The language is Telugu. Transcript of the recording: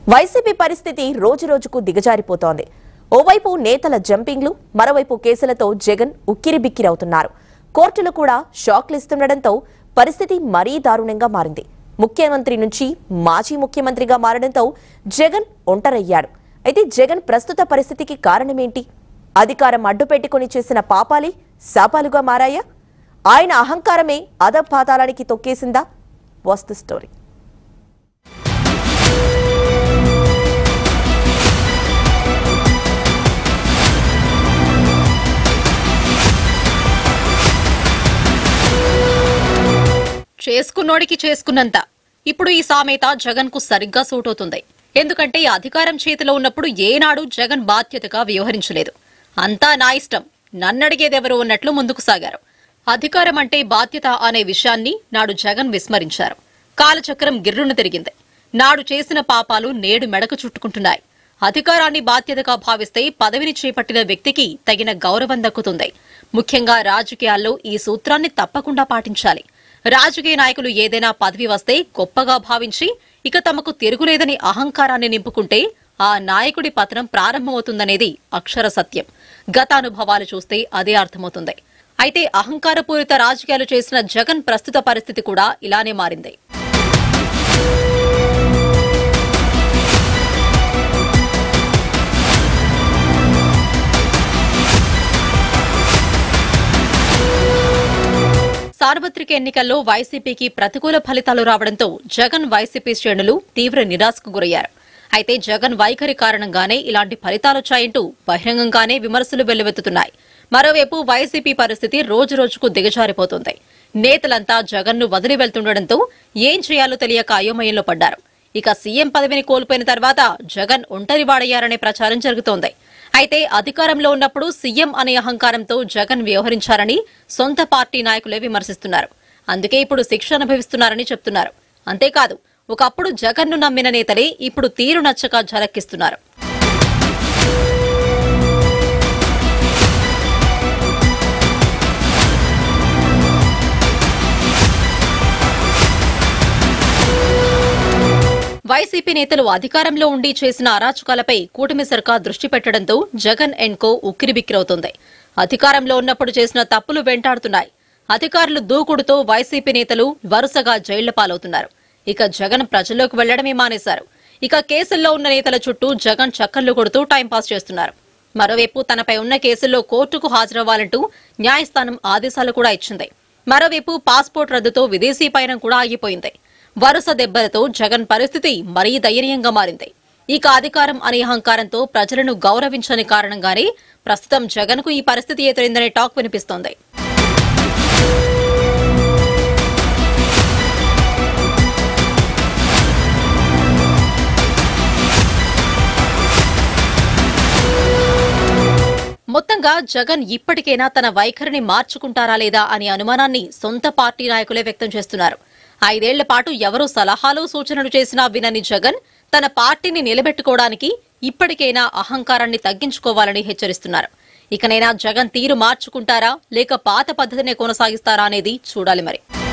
వైసీపీ పరిస్థితి రోజురోజుకు దిగజారిపోతోంది ఓవైపు నేతల జంపింగ్లు మరోవైపు కేసులతో జగన్ ఉక్కిరిబిక్కిరవుతున్నారు కోర్టులు కూడా షాక్లు ఇస్తుండటంతో పరిస్థితి మరీ దారుణంగా మారింది ముఖ్యమంత్రి నుంచి మాజీ ముఖ్యమంత్రిగా మారడంతో జగన్ ఒంటరయ్యాడు అయితే జగన్ ప్రస్తుత పరిస్థితికి కారణమేంటి అధికారం అడ్డుపెట్టుకుని చేసిన పాపాలి శాపాలుగా మారాయా ఆయన అహంకారమే అధపాతాళానికి తొక్కేసిందా వాస్ ద స్టోరీ చేసుకున్నోడికి చేసుకున్నంత ఇప్పుడు ఈ సామెత జగన్ కు సరిగ్గా సూట్ అవుతుంది ఎందుకంటే ఈ అధికారం చేతిలో ఉన్నప్పుడు ఏనాడు జగన్ బాధ్యతగా వ్యవహరించలేదు అంతా నా ఇష్టం నన్నడిగేదెవరు ఉన్నట్లు ముందుకు సాగారు అధికారం అంటే బాధ్యత అనే విషయాన్ని నాడు జగన్ విస్మరించారు కాలచక్రం గిర్రును తిరిగింది నాడు చేసిన పాపాలు నేడు మెడకు చుట్టుకుంటున్నాయి అధికారాన్ని బాధ్యతగా భావిస్తే పదవిని చేపట్టిన వ్యక్తికి తగిన గౌరవం దక్కుతుంది ముఖ్యంగా రాజకీయాల్లో ఈ సూత్రాన్ని తప్పకుండా పాటించాలి రాజకీయ నాయకులు ఏదైనా పదవి వస్తే గొప్పగా భావించి ఇక తమకు తిరుగులేదని అహంకారాన్ని నింపుకుంటే ఆ నాయకుడి పతనం ప్రారంభమవుతుందనేది అక్షర సత్యం గత అనుభవాలు చూస్తే అదే అర్థమవుతుంది అయితే అహంకారపూరిత రాజకీయాలు చేసిన జగన్ ప్రస్తుత పరిస్థితి కూడా ఇలానే మారింది సార్వత్రిక ఎన్నికల్లో వైసీపీకి ప్రతికూల ఫలితాలు రావడంతో జగన్ వైసీపీ శ్రేణులు తీవ్ర నిరాశకు గురయ్యారు అయితే జగన్ వైఖరి కారణంగానే ఇలాంటి ఫలితాలొచ్చాయంటూ బహిరంగంగానే విమర్శలు వెల్లువెత్తుతున్నాయి మరోవైపు వైసీపీ పరిస్థితి రోజురోజుకు దిగజారిపోతుంది నేతలంతా జగన్ను వదిలి వెళ్తుండటంతో ఏం చేయాలో తెలియక అయోమయంలో పడ్డారు ఇక సీఎం పదవిని కోల్పోయిన తర్వాత జగన్ ఒంటరివాడయ్యారనే ప్రచారం జరుగుతోంది అయితే అధికారంలో ఉన్నప్పుడు సీఎం అనే అహంకారంతో జగన్ వ్యవహరించారని సొంత పార్టీ నాయకులే విమర్శిస్తున్నారు అందుకే ఇప్పుడు శిక్ష అనుభవిస్తున్నారని చెప్తున్నారు అంతేకాదు ఒకప్పుడు జగన్ను నమ్మిన నేతలే ఇప్పుడు తీరు నచ్చక ఝలక్కిస్తున్నారు వైసీపీ నేతలు అధికారంలో ఉండి చేసిన అరాచకాలపై కూటమి సర్కార్ దృష్టి పెట్టడంతో జగన్ అండ్ కో ఉక్కిరిబిక్కిరవుతోంది అధికారంలో ఉన్నప్పుడు చేసిన తప్పులు వెంటాడుతున్నాయి అధికారులు దూకుడుతో వైసీపీ నేతలు వరుసగా జైళ్ల పాలవుతున్నారు ఇక జగన్ ప్రజల్లోకి వెళ్లడమే మానేశారు ఇక కేసుల్లో ఉన్న నేతల చుట్టూ జగన్ చక్కర్లు కొడుతూ టైంపాస్ చేస్తున్నారు మరోవైపు తనపై ఉన్న కేసుల్లో కోర్టుకు హాజరవ్వాలంటూ న్యాయస్థానం ఆదేశాలు కూడా ఇచ్చింది మరోవైపు పాస్పోర్ట్ రద్దుతో విదేశీ పయనం కూడా ఆగిపోయింది వరుస దెబ్బలతో జగన్ పరిస్థితి మరీ దయనీయంగా మారింది ఇక అధికారం అనే అహంకారంతో ప్రజలను గౌరవించని కారణంగానే ప్రస్తుతం జగన్కు ఈ పరిస్థితి ఎదురైందనే టాక్ వినిపిస్తోంది మొత్తంగా జగన్ ఇప్పటికైనా తన వైఖరిని మార్చుకుంటారా లేదా అనే అనుమానాన్ని సొంత పార్టీ నాయకులే వ్యక్తం చేస్తున్నారు ఐదేళ్ల పాటు ఎవరూ సలహాలు సూచనలు చేసినా వినని జగన్ తన పార్టీని నిలబెట్టుకోవడానికి ఇప్పటికైనా అహంకారాన్ని తగ్గించుకోవాలని హెచ్చరిస్తున్నారు ఇకనైనా జగన్ తీరు మార్చుకుంటారా లేక పాత పద్ధతినే కొనసాగిస్తారా అనేది చూడాలి మరి